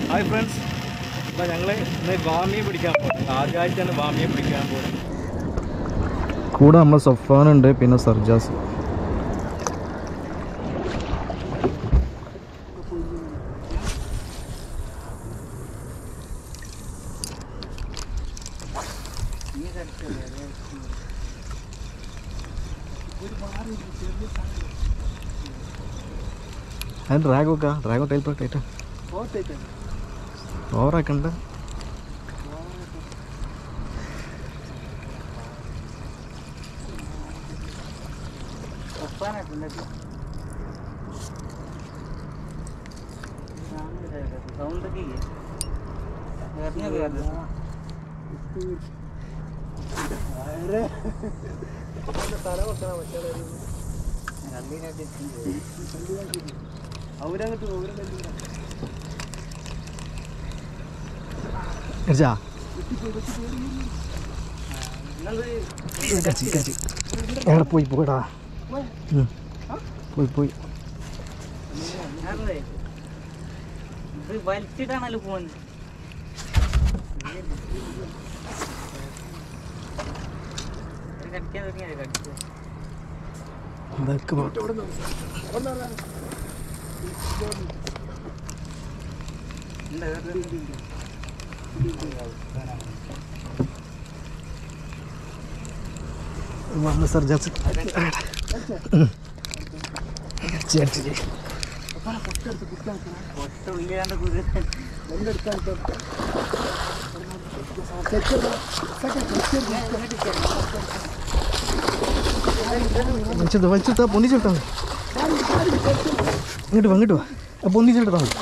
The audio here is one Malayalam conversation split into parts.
ഹായ് ഫ്രണ്ട്സ് അപ്പോൾ ഞങ്ങൾ ഇന്ന് വാമിയെ പിടിക്കാൻ പോകും ആദ്യമായിട്ടാണ് വാമിയെ പിടിക്കാൻ പോകുന്നത് കൂടെ നമ്മൾ സഫാനുണ്ട് പിന്നെ സർജാസ് അത് ഡ്രാഗ് വെക്കാം ഡ്രാഗ് ടൈൽ ടൈറ്റ് ഓവറാക്കണ്ട ഇടിച്ചാ കച്ചി കച്ചി എവിടെ പോയി പോയിടാ ഉം. പോയി പോയി ഇത് വലിച്ചിട്ടാണല്ലോ പോകുന്നത് കടിക്കാൻ തുടങ്ങിയത് കടിച്ചു ഇതൊക്കെ പോ- വന്ന് സർജാസ് ചേച്ചി ഒറ്റ ഉള്ളിലാണ്ട് കുതിര വലിച്ചിട്ട് വലിച്ചിട്ടാ പൊന്നിച്ചിട്ടാ മതി ഇങ്ങോട്ട് വാ ഇങ്ങോട്ട് വാ ആ പൊന്നിച്ചിട്ടാ മതി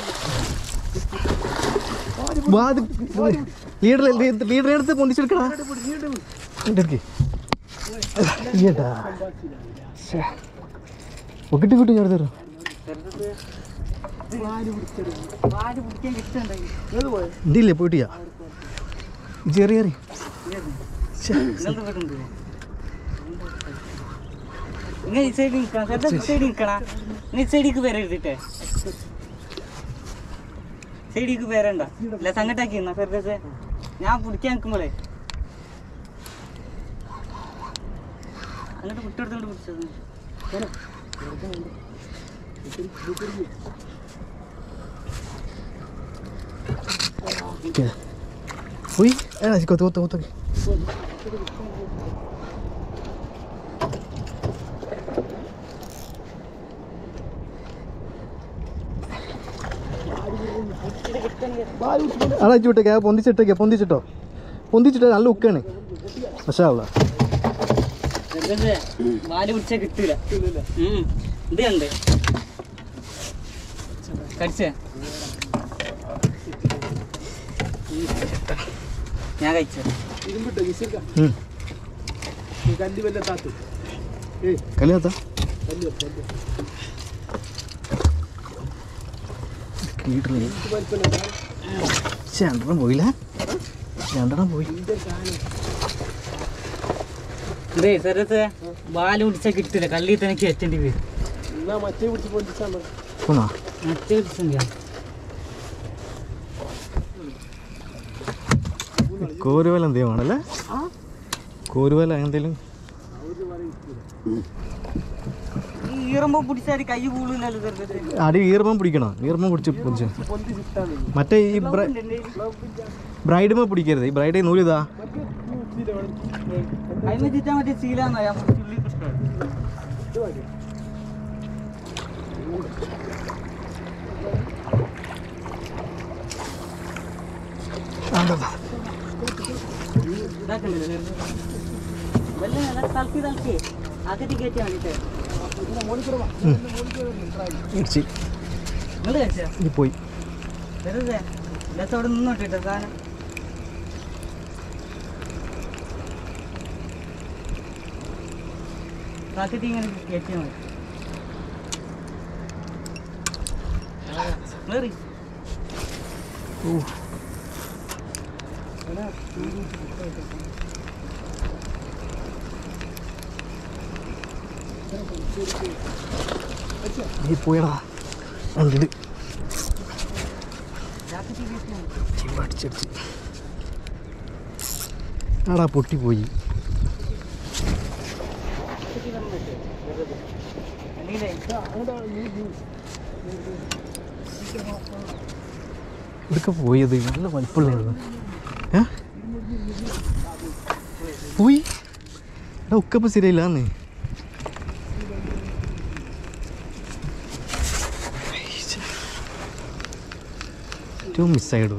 വാ അത് ലീഡർ ലീഡറെ അടുത്ത് പൊന്നിച്ചെടുക്കടാ എടുക്കേ ഈയട്ടാ ഒക്കിട്ട് കിട്ടും ഞാൻ തരാം വാല് പിടിക്കാൻ കിട്ടുന്നുണ്ടെങ്കിൽ എൻ്റെ ഇല്ലേ പോയിട്ടിയാ ചെറിയ ചെറിയ ഇന്നത്തെ കിട്ടുന്നുണ്ട് ഇങ്ങനെ ഈ സൈഡിൽ നിൽക്കണം ചെറുതാ ഈ സൈഡിൽ നിൽക്കണം ഇനി ഈ സൈഡിലേക്ക് വരരുതിട്ടെ സൈഡിലേക്ക് വരണ്ട ഇല്ല സംഘട്ടാക്കി എന്നാ ഫെർദസ് ഞാൻ പിടിക്കാൻ നിൽക്കുമ്പോളേ അങ്ങോട്ട് വിട്ടെടുത്തോണ്ട് പിടിച്ചത് പോയി ഏ കൊത്ത് കൊത്ത് കൊത്ത് അടാ ചൂട്ടേക്ക് ആ പൊന്തിച്ചിട്ടേക്ക് പൊന്തിച്ചിട്ടോ പൊന്തിച്ചിട്ടോ നല്ല ഉക്കാണ് പക്ഷേ ഉള്ള ഫെർദസ് വാല് പിടിച്ചാൽ കിട്ടൂല ഉം. ഇത് കണ്ട് കടിച്ചേ ഞാൻ കഴിച്ചു കല്യാത്ത രണ്ടെണ്ണം പോയില്ല രണ്ടെണ്ണം പോയി ഇതേ സരസ് വാല് പിടിച്ചാൽ കിട്ടില്ല കള്ളി തന്നെ കയറ്റേണ്ടി വരും പോന്നാ മറ്റേ പിടിച്ചാ കോരുവല എന്തെങ്കിലും ആണല്ലേ കോരുവല എന്തെങ്കിലും ഈ ഈറുമ്പോ പിടിച്ചാൽ കൈ കൂടില്ലല്ലോ സരസ് അടി ഈർമ്മം പിടിക്കണം ഈർമ്മം പിടിച്ച് പിടിച്ച് മറ്റേ ഈ ബ്രൈഡുമ പിടിക്കരുത് ഈ ബ്രൈഡ് നൂലിതാ അതിന് ചുറ്റാൻ മറ്റേ ശീലാന്നോ ഞാൻ ചുള്ളി കിട്ടുന്നത് ഇതാക്കണ്ടല്ലോ വെള്ളം നല്ല തളക്കി തളക്കി അകത്തി കയറ്റിയാൽ വേണ്ടിട്ട് ഇടിച്ച് നിങ്ങൾ കഴിച്ചാ ഇത് പോയി വെറുതെ ഇല്ലാത്ത അവിടെ നിന്നോട്ടിട്ടോ സാധനം റാക്കറ്റ് ഇങ്ങനെ കയറ്റിയാൽ മതി വേറി നീ പോയടാ കണ്ടിട്ട് ജാക്കറ്റ് വീട്ടിലാണ് അടിച്ചടിച്ച് ആടാ പൊട്ടിപ്പോയി ജാക്കറ്റ് വന്നിട്ട് വെറുതെ അല്ലെങ്കിൽ ഇവിടൊക്കെ പോയത് നല്ല വലിപ്പമുള്ളതായിരുന്നു ഏ പോയി എടാ ഉക്കപ്പം ശരിയില്ലാന്ന് ഏറ്റവും മിസ്സായിടൂ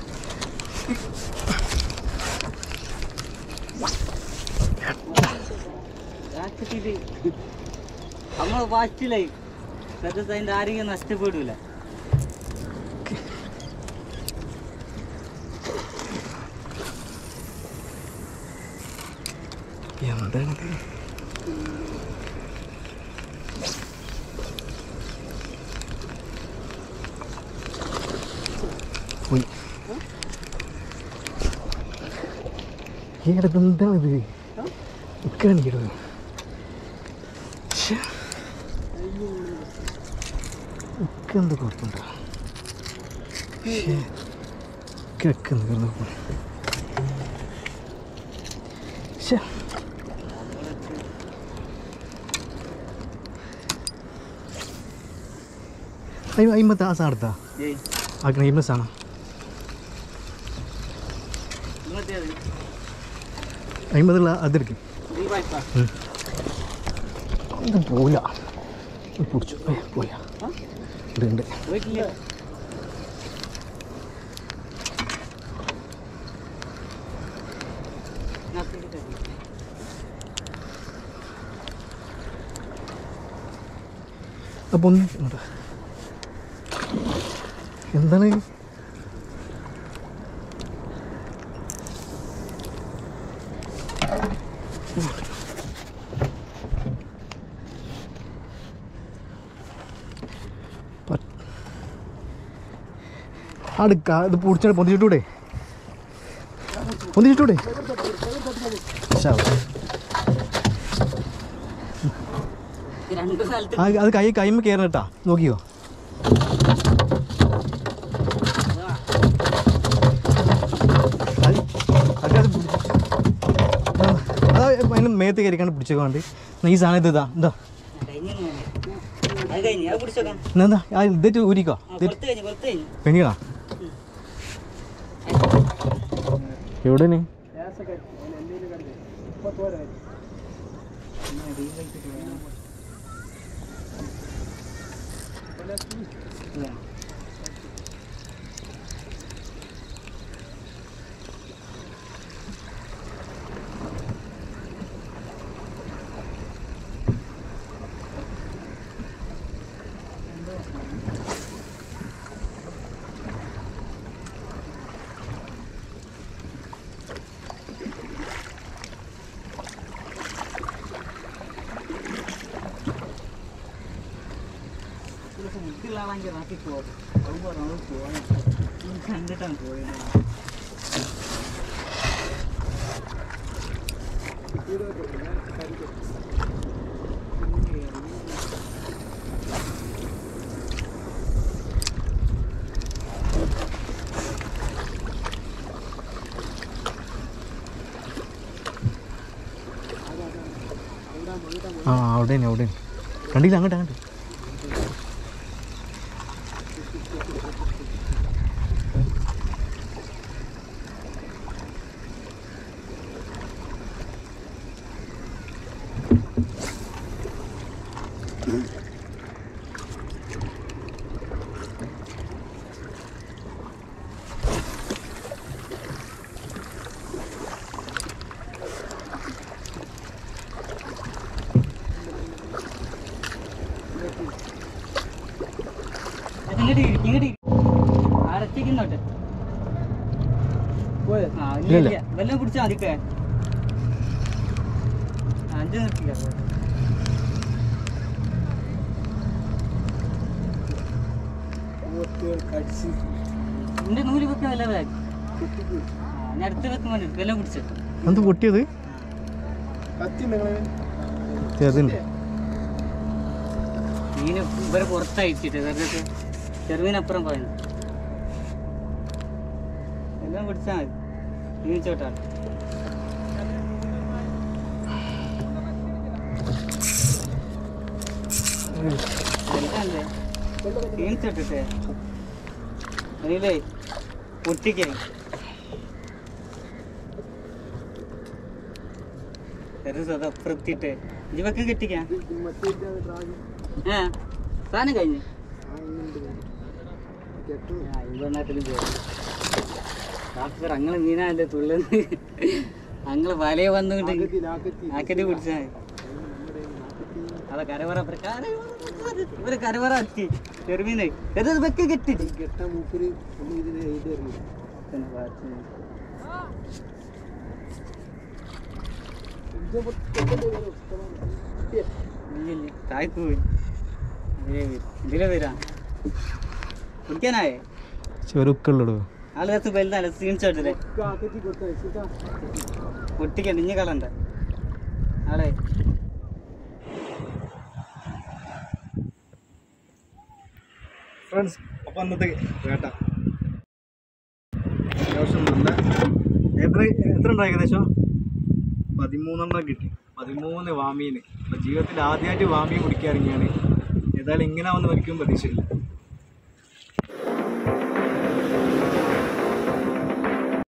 ജാക്കറ്റ് നമ്മൾ ഫാസ്റ്റിലായി സത്യത്തിൽ അതിൻ്റെ ആരെങ്കിലും നഷ്ടപ്പെടില്ല എന്താണിത് പോയി ഈയിടത്ത് എന്താണിത് ഉക്കാണിക്കടോ ഉക്കെന്ത് കുഴപ്പമുണ്ടോ കിടക്കുന്നു കിടന്നു ശ്ശേ അയ്യോ അയിമ്പത്തെ ആ സാധനം എടുത്താ ഏയ് ആ അയിമ്പ സാധനം ഇങ്ങനത്തേത് അയിമ്പതുള്ള അതെടുക്കും ഈ വായ്പ ഇത് പോല പിടിച്ചു ഏ, പോയാ ആ? ഇതുണ്ട് വീട്ടില് അപ്പോൾ ഒന്ന് ഇങ്ങോട്ട്. എന്താണ് പ- അടുക്ക ഇത് പൊടിച്ചാൽ പൊന്തിച്ചിട്ടൂടെ പൊന്തിച്ചിട്ടൂടെ ശാ. രണ്ട് സ്ഥലത്ത് ആ, അത് കൈ കൈമ കയറണം കേട്ടാ നോക്കിയോ അത് അതൊക്കെ അത് പിടിച്ച്- ആ, അതാ അതിന് മേത്ത് കയറിക്കാണ്ട് പിടിച്ചേക്കാണ്ട് ഈ സാധനം ഇത് ഇതാ എന്താ കഴിഞ്ഞു അത് കഴിഞ്ഞു അത് പിടിച്ചോക്കാം എന്നാ എന്താ ആ ഇതേറ്റ് ഊരിക്കോ ആ, പുറത്ത് കഴിഞ്ഞു പുറത്ത് കഴിഞ്ഞു പെണികളാ എവിടെ ഫുഡിലാണെങ്കിൽ റാക്കി പോകും അത് പറഞ്ഞു പോകണം കണ്ടിട്ടാണ് പോയത് ആ അവിടെ തന്നെ അവിടെ കണ്ടില്ല അങ്ങോട്ട് അങ്ങോട്ട് ഇങ്ങോട്ട് ഇരി, ഇങ്ങോട്ട് ഇരി. അടച്ചിരിക്കുന്നോട്ട് ആ, ഇല്ല, ഇല്ല. ഇല്ല. വെള്ളം കുടിച്ചാ മതിക്കേ അഞ്ച് നിർത്തിക്ക എന്റെ നൂല് വെക്കാൻ വല്ല ഞാൻ അടുത്ത് വെക്കാൻ വേണ്ടി വെള്ളം കുടിച്ചു എന്ത് പൊട്ടിയത് ചെറുതുണ്ട് മീന് ഇവരെ പുറത്തയച്ചിട്ട് വെറുതെ ചെറുമീനപ്പുറം പറയുന്നു എല്ലാം പിടിച്ചാൽ മതി നീച്ചോട്ടാ എന്താണ്ടേ നീച്ചോട്ടിട്ടേ അതിലേ പൊട്ടിക്കേ അപ്പുറത്തിട്ട് ഇവക്ക് കെട്ടിക്കാ ഏ സാധനം കഴിഞ്ഞു ഇവണ്ണാട്ടിലും ഡോക്ടർ അങ്ങള് മീനല്ലേ തുള്ളുന്ന് അങ്ങള് വലയെ വന്നുകൊണ്ട് ആക്കറ്റി പിടിച്ചാ അതെ കരവറ ഇവര് കരവറ അത്തി ചെറുമീനെ ഇത് വെക്ക് കെട്ടി പിന്നെ വാച്ച്. ഇല്ലില്ല, താഴത്ത് പോയി അതേ വരും. ഇതിലെ വരാ കുടിക്കാനായേ ചെറുക്കുള്ളൂ ആള് രസം വലുതാണ് സ്ക്രീൻഷോട്ടില്ലേ പൊട്ടിക്കണ്ട ഇഞ്ഞ കളണ്ട ആളെ ഫ്രണ്ട്സ് അപ്പോൾ അന്നത്തെ വേട്ട അത്യാവശ്യം നല്ല എത്ര എത്ര ഉണ്ട് ഏകദേശം പതിമൂന്നെണ്ണം കിട്ടി പതിമൂന്ന് വാമീന് അപ്പോൾ ജീവിതത്തിൽ ആദ്യമായിട്ട് വാമീൻ പിടിക്കാൻ ഇറങ്ങിയാണ് ഏതായാലും ഇങ്ങനെ വന്ന് ഒരിക്കലും പ്രതീക്ഷയില്ല